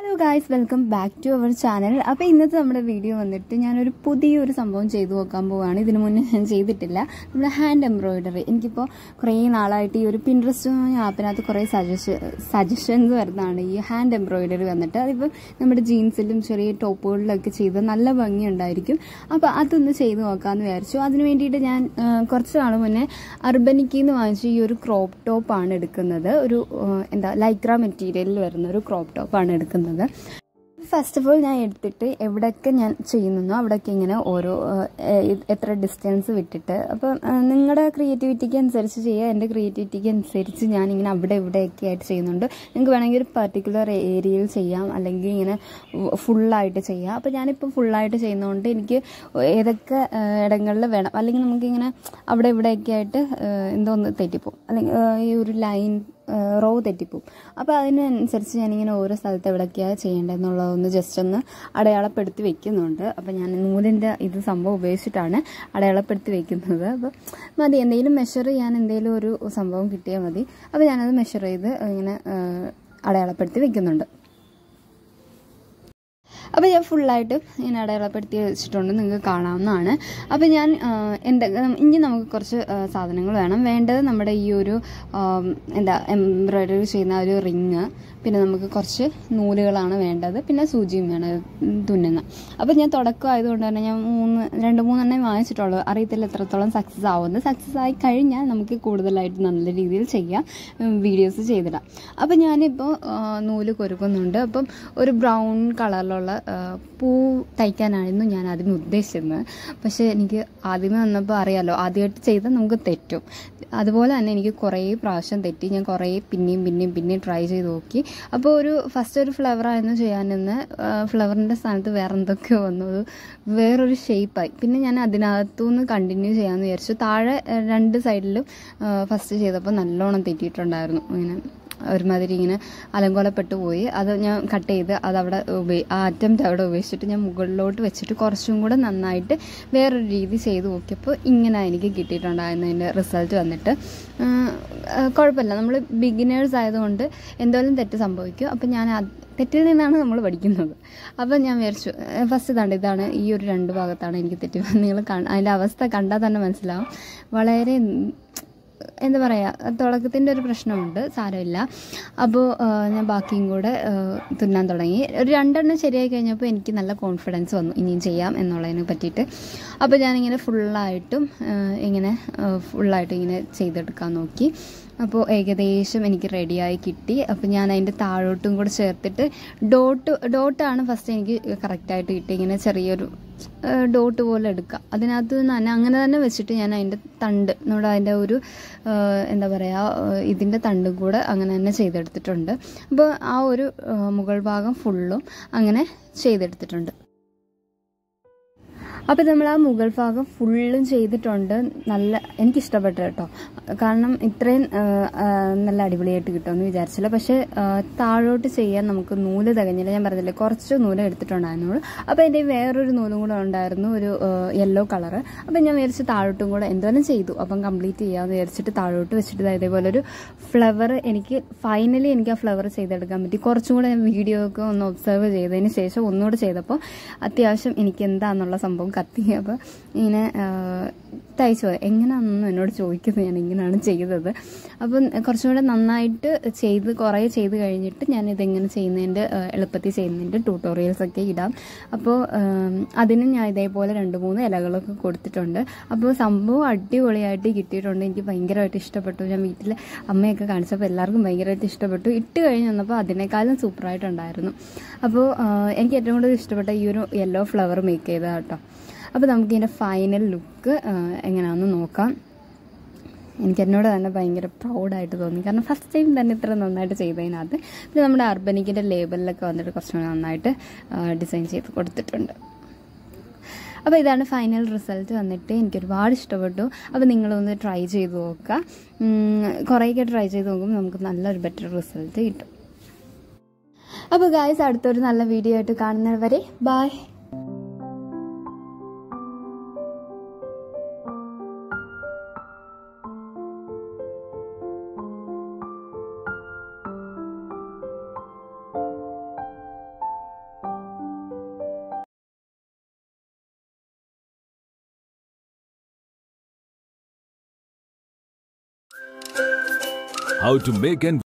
hello guys welcome back to our channel അപ്പോൾ ഇന്നത്തെ നമ്മുടെ വീഡിയോ വന്നിട്ട് ഞാനൊരു പുതിയൊരു സംഭവം ചെയ്തു നോക്കാൻ പോവുകയാണ് ഇതിനു മുന്നേ ഞാൻ ചെയ്തിട്ടില്ല നമ്മുടെ ഹാൻഡ് എംബ്രോയിഡറി എനിക്കിപ്പോൾ കുറേ നാളായിട്ട് ഈ ഒരു പിൻട്രസ്റ്റ് ആപ്പിനകത്ത് കുറേ സജഷൻ സജഷൻസ് വരുന്നതാണ് ഈ ഹാൻഡ് എംബ്രോയിഡറി വന്നിട്ട് അതിപ്പോൾ നമ്മുടെ ജീൻസിലും ചെറിയ ടോപ്പുകളിലൊക്കെ ചെയ്ത് നല്ല ഭംഗിയുണ്ടായിരിക്കും അപ്പോൾ അതൊന്ന് ചെയ്ത് നോക്കാമെന്ന് വിചാരിച്ചു അതിന് വേണ്ടിയിട്ട് ഞാൻ ആ, കുറച്ച് നാൾ മുന്നേ അർബനിക്കിൽ നിന്ന് വാങ്ങിച്ച ഈ ഒരു ക്രോപ്പ് ടോപ്പാണ് എടുക്കുന്നത് ഒരു ആ, എന്താ ലൈക്ര മെറ്റീരിയലിൽ വരുന്ന ഒരു ക്രോപ്പ് ടോപ്പാണ് എടുക്കുന്നത് ഫസ്റ്റ് ഓഫ് ഓൾ ഞാൻ എടുത്തിട്ട് എവിടെയൊക്കെ ഞാൻ ചെയ്യുന്നോ അവിടെയൊക്കെ ഇങ്ങനെ ഓരോ ആ, ഏ- എത്ര ഡിസ്റ്റൻസ് വിട്ടിട്ട് അപ്പം ആ, നിങ്ങളുടെ ക്രിയേറ്റിവിറ്റിക്ക് അനുസരിച്ച് ചെയ്യുക എൻ്റെ ക്രിയേറ്റിവിറ്റിക്ക് അനുസരിച്ച് ഞാൻ ഇങ്ങനെ അവിടെ ഇവിടെയൊക്കെ ആയിട്ട് ചെയ്യുന്നുണ്ട് നിങ്ങൾക്ക് വേണമെങ്കിൽ ഒരു പർട്ടിക്കുലർ ഏരിയയിൽ ചെയ്യാം അല്ലെങ്കിൽ ഇങ്ങനെ ഫുള്ളായിട്ട് ചെയ്യാം അപ്പോൾ ഞാനിപ്പോൾ ഫുള്ളായിട്ട് ചെയ്യുന്നതുകൊണ്ട് എനിക്ക് ഏതൊക്കെ ആ, ഇടങ്ങളിൽ വേണം അല്ലെങ്കിൽ നമുക്കിങ്ങനെ അവിടെ ഇവിടെയൊക്കെ ആയിട്ട് ആ, എന്തോ ഒന്ന് തെറ്റിപ്പോവും അല്ലെങ്കിൽ ആ, ഈ ഒരു ലൈൻ റോ തെറ്റിപ്പോവും അപ്പോൾ അതിനനുസരിച്ച് ഞാനിങ്ങനെ ഓരോ സ്ഥലത്ത് എവിടെയൊക്കെയാണ് ചെയ്യേണ്ടതെന്നുള്ളതൊന്ന് ജസ്റ്റ് ഒന്ന് അടയാളപ്പെടുത്തി വെക്കുന്നുണ്ട് അപ്പോൾ ഞാൻ നൂലിൻ്റെ ഇത് സംഭവം ഉപയോഗിച്ചിട്ടാണ് അടയാളപ്പെടുത്തി വെക്കുന്നത് അപ്പോൾ മതി എന്തെങ്കിലും മെഷർ ചെയ്യാൻ എന്തെങ്കിലും ഒരു സംഭവം കിട്ടിയാൽ മതി അപ്പോൾ ഞാനത് മെഷർ ചെയ്ത് ഇങ്ങനെ ആ, അടയാളപ്പെടുത്തി വെക്കുന്നുണ്ട് അപ്പോൾ ഞാൻ ഫുള്ളായിട്ട് ഇങ്ങനെ അടയാളപ്പെടുത്തി വെച്ചിട്ടുണ്ട് നിങ്ങൾക്ക് കാണാവുന്നതാണ് അപ്പോൾ ഞാൻ ആ, എന്താ ഇനി നമുക്ക് കുറച്ച് ആ, സാധനങ്ങൾ വേണം വേണ്ടത് നമ്മുടെ ഈ ഒരു ആം, എന്താ എംബ്രോയ്ഡറി ചെയ്യുന്ന ഒരു റിങ് പിന്നെ നമുക്ക് കുറച്ച് നൂലുകളാണ് വേണ്ടത് പിന്നെ സൂചിയും വേണം ഉം, തുന്നുന്ന അപ്പോൾ ഞാൻ തുടക്കം ആയതുകൊണ്ട് തന്നെ ഞാൻ മൂന്ന് രണ്ട് മൂന്നെണ്ണേ വാങ്ങിച്ചിട്ടുള്ളൂ അറിയത്തില്ല എത്രത്തോളം സക്സസ് ആവുന്നത് സക്സസ് ആയി കഴിഞ്ഞാൽ നമുക്ക് കൂടുതലായിട്ട് നല്ല രീതിയിൽ ചെയ്യാം വീഡിയോസ് ചെയ്തിടാം അപ്പോൾ ഞാനിപ്പോൾ ആ, നൂല് കൊരുക്കുന്നുണ്ട് അപ്പം ഒരു ബ്രൗൺ കളറിലുള്ള ആ, പൂ തയ്ക്കാനായിരുന്നു ഞാൻ ആദ്യമേ ഉദ്ദേശിച്ചിരുന്നത് പക്ഷേ എനിക്ക് ആദ്യമേ വന്നപ്പോൾ അറിയാലോ ആദ്യമായിട്ട് ചെയ്താൽ നമുക്ക് തെറ്റും അതുപോലെ തന്നെ എനിക്ക് കുറേ പ്രാവശ്യം തെറ്റി ഞാൻ കുറേ പിന്നെയും പിന്നെയും പിന്നെയും ട്രൈ ചെയ്ത് നോക്കി അപ്പോൾ ഒരു ഫസ്റ്റ് ഒരു ഫ്ലവർ ആയിരുന്നു ചെയ്യാൻ നിന്ന് ഫ്ലവറിൻ്റെ സ്ഥാനത്ത് വേറെ എന്തൊക്കെയോ വന്നു ഒരു വേറൊരു ഷേപ്പായി പിന്നെ ഞാൻ അതിനകത്തുനിന്ന് കണ്ടിന്യൂ ചെയ്യാമെന്ന് വിചാരിച്ചു താഴെ ആ, രണ്ട് സൈഡിലും ഫസ്റ്റ് ചെയ്തപ്പോൾ നല്ലോണം തെറ്റിയിട്ടുണ്ടായിരുന്നു ഇങ്ങനെ ഒരുമാതിരി ഇങ്ങനെ അലങ്കോലപ്പെട്ടു പോയി അത് ഞാൻ കട്ട് ചെയ്ത് അതവിടെ ഉപയോഗി ആ അറ്റംപ്റ്റ് അവിടെ ഉപയോഗിച്ചിട്ട് ഞാൻ മുകളിലോട്ട് വെച്ചിട്ട് കുറച്ചും കൂടെ നന്നായിട്ട് വേറൊരു രീതി ചെയ്ത് നോക്കിയപ്പോൾ ഇങ്ങനെ എനിക്ക് കിട്ടിയിട്ടുണ്ടായിരുന്നതിൻ്റെ റിസൾട്ട് വന്നിട്ട് ആ, ആ, കുഴപ്പമില്ല നമ്മൾ ബിഗിനേഴ്സ് ആയതുകൊണ്ട് എന്തോലും തെറ്റ് സംഭവിക്കും അപ്പം ഞാൻ അത് തെറ്റിൽ നിന്നാണ് നമ്മൾ പഠിക്കുന്നത് അപ്പം ഞാൻ വിചാരിച്ചു ഫസ്റ്റ് ഇതാണ് ഇതാണ് ഈ ഒരു രണ്ട് ഭാഗത്താണ് എനിക്ക് തെറ്റി നിങ്ങൾ അതിൻ്റെ അവസ്ഥ കണ്ടാൽ തന്നെ മനസ്സിലാവും വളരെ എന്താ പറയുക തുടക്കത്തിൻ്റെ ഒരു പ്രശ്നമുണ്ട് സാരമില്ല അപ്പോൾ ഞാൻ ബാക്കിയും കൂടെ ആ, തുന്നാൻ തുടങ്ങി ഒരു രണ്ടെണ്ണം ശരിയായി കഴിഞ്ഞപ്പോൾ എനിക്ക് നല്ല കോൺഫിഡൻസ് വന്നു ഇനിയും ചെയ്യാം എന്നുള്ളതിനെ പറ്റിയിട്ട് അപ്പോൾ ഞാനിങ്ങനെ ഫുള്ളായിട്ടും ആ, ഇങ്ങനെ ഫുള്ളായിട്ട് ഇങ്ങനെ ചെയ്തെടുക്കാൻ നോക്കി അപ്പോൾ ഏകദേശം എനിക്ക് റെഡിയായി കിട്ടി അപ്പോൾ ഞാൻ അതിൻ്റെ താഴോട്ടും കൂടെ ചേർത്തിട്ട് ഡോട്ട് ഡോട്ടാണ് ഫസ്റ്റ് എനിക്ക് കറക്റ്റായിട്ട് കിട്ടി ഇങ്ങനെ ചെറിയൊരു ഡോട്ട് പോലെ എടുക്കുക അതിനകത്ത് തന്നെ അങ്ങനെ തന്നെ വെച്ചിട്ട് ഞാൻ അതിൻ്റെ തണ്ട് നമ്മുടെ അതിൻ്റെ ഒരു ആ, എന്താ പറയുക ഇതിൻ്റെ തണ്ടും കൂടെ അങ്ങനെ തന്നെ ചെയ്തെടുത്തിട്ടുണ്ട് അപ്പോൾ ആ ഒരു ആ, മുകൾ ഭാഗം ഫുള്ളും അങ്ങനെ ചെയ്തെടുത്തിട്ടുണ്ട് അപ്പോൾ നമ്മൾ ആ മുകൾ ഭാഗം ഫുള്ളും ചെയ്തിട്ടുണ്ട് നല്ല എനിക്കിഷ്ടപ്പെട്ടു കേട്ടോ കാരണം ഇത്രയും ആ, ആ, നല്ല അടിപൊളിയായിട്ട് കിട്ടുമെന്ന് വിചാരിച്ചില്ല പക്ഷേ ആ, താഴോട്ട് ചെയ്യാൻ നമുക്ക് നൂല് തികഞ്ഞില്ല ഞാൻ പറഞ്ഞില്ലേ കുറച്ച് നൂല് എടുത്തിട്ടുണ്ടായിരുന്നുള്ളൂ അപ്പോൾ എൻ്റെ വേറൊരു നൂലും കൂടെ ഉണ്ടായിരുന്നു ഒരു യെല്ലോ കളറ് അപ്പോൾ ഞാൻ വിചാരിച്ച് താഴോട്ടും കൂടെ എന്തോരം ചെയ്തു അപ്പം കംപ്ലീറ്റ് ചെയ്യാമെന്ന് വിചാരിച്ചിട്ട് താഴോട്ട് വെച്ചിട്ട് ദാ ഇതേപോലെ ഒരു ഫ്ലവർ എനിക്ക് ഫൈനലി എനിക്ക് ആ ഫ്ലവർ ചെയ്തെടുക്കാൻ പറ്റി കുറച്ചും കൂടെ ഞാൻ വീഡിയോ ഒക്കെ ഒന്ന് ഒബ്സർവ് ചെയ്തതിന് ശേഷം ഒന്നുകൂടെ ചെയ്തപ്പോൾ അത്യാവശ്യം എനിക്ക് എന്താണെന്നുള്ള സംഭവം കത്തി അപ്പോൾ ഇങ്ങനെ ആ, തയ്ച്ചു പോയി എങ്ങനെയാണെന്നൊന്നും എന്നോട് ചോദിക്കുന്നത് ഞാൻ ഇങ്ങനെയാണ് ചെയ്തത് അപ്പം കുറച്ചും കൂടെ നന്നായിട്ട് ചെയ്ത് കുറേ ചെയ്ത് കഴിഞ്ഞിട്ട് ഞാൻ ഇതെങ്ങനെ ചെയ്യുന്നതിൻ്റെ ആ, എളുപ്പത്തിൽ ചെയ്യുന്നതിൻ്റെ ട്യൂട്ടോറിയൽസ് ഒക്കെ ഇടാം അപ്പോൾ അതിന് ഞാൻ ഇതേപോലെ രണ്ട് മൂന്ന് ഇലകളൊക്കെ കൊടുത്തിട്ടുണ്ട് അപ്പോൾ സംഭവം അടിപൊളിയായിട്ട് കിട്ടിയിട്ടുണ്ട് എനിക്ക് ഭയങ്കരമായിട്ട് ഇഷ്ടപ്പെട്ടു ഞാൻ വീട്ടിൽ അമ്മയൊക്കെ കാണിച്ചപ്പോൾ എല്ലാവർക്കും ഭയങ്കരമായിട്ട് ഇഷ്ടപ്പെട്ടു ഇട്ട് കഴിഞ്ഞ് വന്നപ്പോൾ അതിനേക്കാളും സൂപ്പറായിട്ടുണ്ടായിരുന്നു അപ്പോൾ ആ, എനിക്ക് ഏറ്റവും കൂടുതൽ ഇഷ്ടപ്പെട്ട ഈ ഒരു യെല്ലോ ഫ്ലവർ മേക്ക് ചെയ്തതാണ് കേട്ടോ അപ്പോൾ നമുക്ക് ഇതിൻ്റെ ഫൈനൽ ലുക്ക് എങ്ങനെയാണെന്ന് നോക്കാം എനിക്ക് എന്നോട് തന്നെ ഭയങ്കര പ്രൗഡായിട്ട് തോന്നി കാരണം ഫസ്റ്റ് ടൈം തന്നെ ഇത്ര നന്നായിട്ട് ചെയ്തതിനകത്ത് പിന്നെ നമ്മുടെ അർബനിക്കിൻ്റെ ലേബലിലൊക്കെ വന്നിട്ട് കുറച്ചുകൂടി നന്നായിട്ട് ഡിസൈൻ ചെയ്ത് കൊടുത്തിട്ടുണ്ട് അപ്പോൾ ഇതാണ് ഫൈനൽ റിസൾട്ട് വന്നിട്ട് എനിക്ക് ഒരുപാട് ഇഷ്ടപ്പെട്ടു അപ്പോൾ നിങ്ങളൊന്ന് ട്രൈ ചെയ്ത് നോക്കുക ഉം, കുറേയൊക്കെ ട്രൈ ചെയ്ത് നോക്കുമ്പോൾ നമുക്ക് നല്ലൊരു ബെറ്റർ റിസൾട്ട് കിട്ടും അപ്പോൾ ഗായ്സ് അടുത്തൊരു നല്ല വീഡിയോ ആയിട്ട് കാണുന്നത് വരെ bye how to make and